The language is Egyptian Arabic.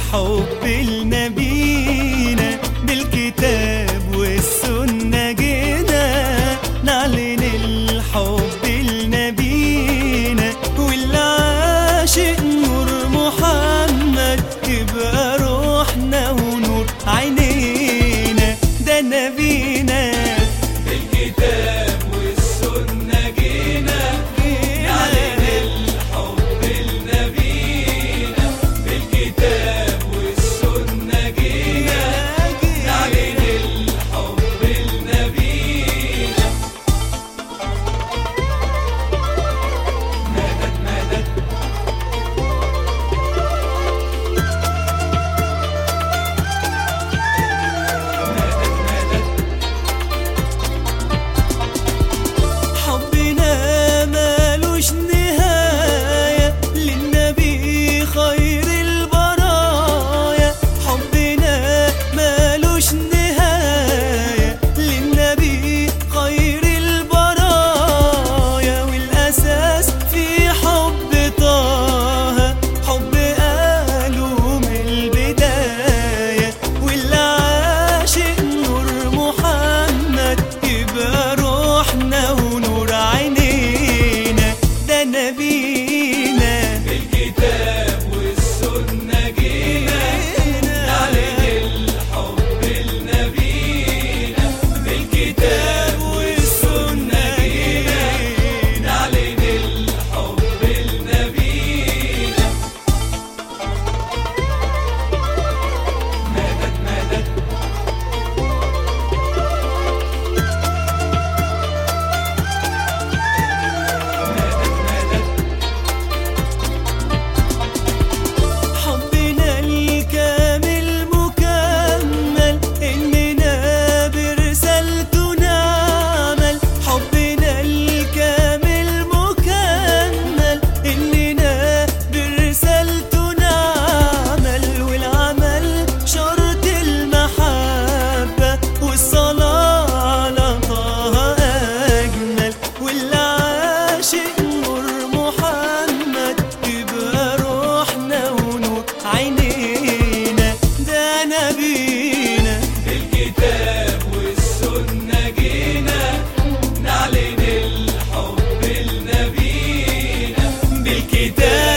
الحب لنبينا بالكتاب والسنة جينا نعلن الحب لنبينا واللي عاشق نور محمد يبقى روحنا ونور عينينا ده نبينا بالكتاب والسنة جينا نعلن الحب لنبينا بالكتاب والسنة جينا نعلن الحب لنبينا مدد مدد مدد مدد حبنا مالوش نهاية للنبي خير البرايا حبنا مالوش نهاية للنبي خير البرايا والأساس في حب طه حب قالوا من البداية واللي عاشق نور محمد يبقى روحنا ونور عينينا ده نبينا بالكتاب والسنة جينا نعلن الحب لنبينا بالكتاب والسنة جينا نعلن الحب لنبينا مدد مدد مدد مدد حبنا الكامل مكمل إننا برسالته نعمل حبنا الكامل مكمل إننا برسالته نعمل والعمل شرط المحبة والصلاة على طه أجمل واللي عاشق نور محمد يبقى روحنا ونور عينينا ده نبينا بالكتاب والسنة جينا نعلن الحب لنبينا بالكتاب